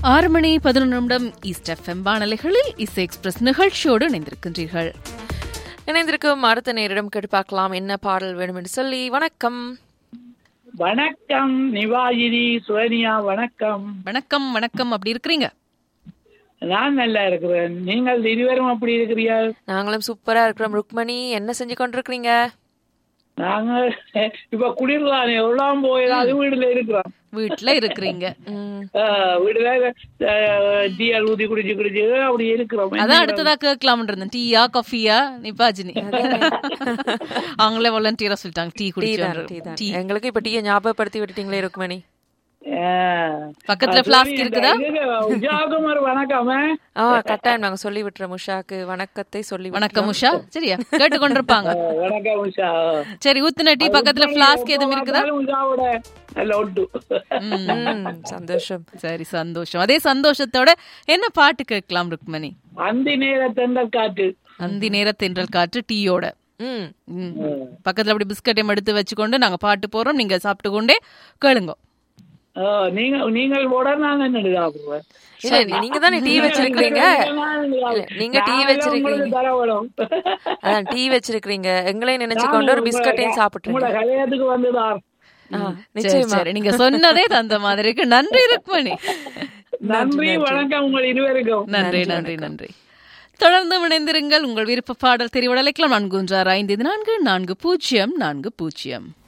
ஆறு மணி பதினொன்று நிமிடம் ஈஸ்ட் எஃப்எம் வானொலிகளில் இசை எக்ஸ்பிரஸ் நிகழ்ச்சியோடு இணைந்திருக்கின்றீர்கள் இணைந்திருக்கும் அடுத்த நேரிடம் கேட்டு பார்க்கலாம் என்ன பாடல் வேணும் என்று சொல்லி வணக்கம் வணக்கம் நிவாஜினி சுவனியா வணக்கம் வணக்கம் வணக்கம் அப்படி இருக்கிறீங்க நான் நல்லா இருக்கிறேன் நீங்கள் இருவரும் அப்படி இருக்கிறீர்கள் நாங்களும் சூப்பரா இருக்கிறோம் ருக்மணி என்ன செஞ்சு கொண்டிருக்கிறீங்க நாங்க இப்ப குளிர்தானே எல்லாம் போயிடாது வீடுல இருக்கிறோம் வீட்டுல இருக்கிறீங்க ம், ஆஹ் வீடுல டீயல் ஊத்தி குடிச்சு குடிச்சு அப்படி இருக்கிறோம் அதான் அடுத்ததா கேட்கலாம்னு இருந்தேன் டீயா காஃபியா நிப்பாஜினி அவங்களே வாலண்டியரா சொல்லிட்டாங்க டீ டீ தான் டீ குடிச்சு தான் டீ எங்களுக்கு இப்ப டீயை ஞாபகப்படுத்தி விட்டுட்டீங்களே ருக்மணி ஆஹ் பக்கத்துல பிளாஸ்க் இருக்குதா உஜாகுமார் வணக்கம் ஆ கட்டாயம் நாங்க சொல்லி விட்டுறோம் உஷாக்கு வணக்கத்தை சொல்லி வணக்கம் உஷா சரியா கேட்டு கொண்டிருப்பாங்க ஆஹ் வணக்கம் உஷா சரி ஊத்துன டீ பக்கத்துல பிளாஸ்க் எதுவும் இருக்குதா உஷாவோட நல்ல ஒட்டு விட்டுறோம். ம், சந்தோஷம் சரி சந்தோஷம் அதே சந்தோஷத்தோட என்ன பாட்டு கேட்கலாம் ருக்மணி அந்தி நேர தெண்டல் காற்று அந்தி நேர தென்றல் காற்று டீயோட ம் ம். பக்கத்துல அப்படி பிஸ்கட்டையும் எடுத்து வச்சுக்கொண்டு நாங்க பாட்டு போறோம் நீங்க சாப்பிட்டு கொண்டே கேளுங்க ஆஹ் நீங்க நீங்கள் போட நான் என்ன சாப்பிடுவேன் இல்ல நீங்க தானே டீ வச்சிருக்கீங்க இல்ல, நீங்க டீ வச்சிருக்கீங்க தரவணும் அதான் டீ வச்சிருக்கீங்க எங்களையும் நினைச்சு கொண்டு ஒரு பிஸ்கட்டையும் சாப்பிட்டுருங்க உங்களோட கல்யாணத்துக்கு வந்துதான் ஆ, சரி நிச்சயமா சரி நீங்க சொன்னதே தந்த மாதிரி இருக்கு நன்றி ருக்மணி நன்றி வணக்கம் உங்கள் இருவருக்கும் நன்றி நன்றி நன்றி தொடர்ந்து இணைந்திருங்கள் உங்கள் விருப்ப பாடல் தெரிவடைக்கலாம் நான்கு ஒன்று ஆறு ஐந்து நான்கு நான்கு பூஜ்ஜியம் நான்கு பூஜ்ஜியம்